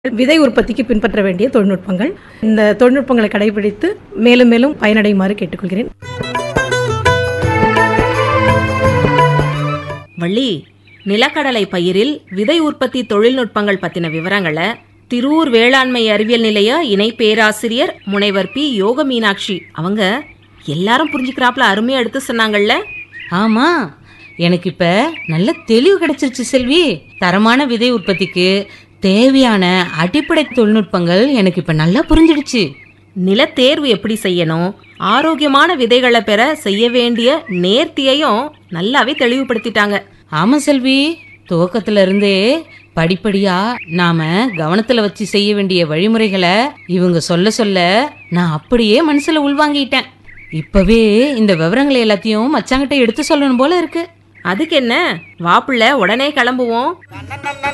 விதை உற்பத்திக்கு பின்பற்ற வேண்டிய தொழில்நுட்பங்கள் இந்த தொழில்நுட்பங்களை கடைபிடித்து மேலும் மேலும் பயனடையுமாறு கேட்டுக்கொள்கிறேன் வள்ளி நிலக்கடலை பயிரில் விதை உற்பத்தி தொழில்நுட்பங்கள் பத்தின விவரங்களை திருவூர் வேளாண்மை அறிவியல் நிலைய இணை பேராசிரியர் முனைவர் பி யோக மீனாட்சி அவங்க எல்லாரும் புரிஞ்சுக்கிறாப்ல அருமையா எடுத்து சொன்னாங்கல்ல ஆமா எனக்கு இப்ப நல்ல தெளிவு கிடைச்சிருச்சு செல்வி தரமான விதை உற்பத்திக்கு தேவையான அடிப்படை தொழில்நுட்பங்கள் எனக்கு இப்ப நல்லா புரிஞ்சிடுச்சு நிலத்தேர்வு எப்படி செய்யணும் ஆரோக்கியமான விதைகளை பெற செய்ய வேண்டிய நேர்த்தியையும் நல்லாவே தெளிவுபடுத்திட்டாங்க ஆமா செல்வி துவக்கத்துல இருந்தே படிப்படியா நாம கவனத்துல வச்சு செய்ய வேண்டிய வழிமுறைகளை இவங்க சொல்ல சொல்ல நான் அப்படியே மனசுல உள்வாங்கிட்டேன் இப்பவே இந்த விவரங்களை எல்லாத்தையும் மச்சாங்கிட்ட எடுத்து சொல்லணும் போல இருக்கு அதுக்கு என்ன வாப்புள்ள உடனே கிளம்புவோம்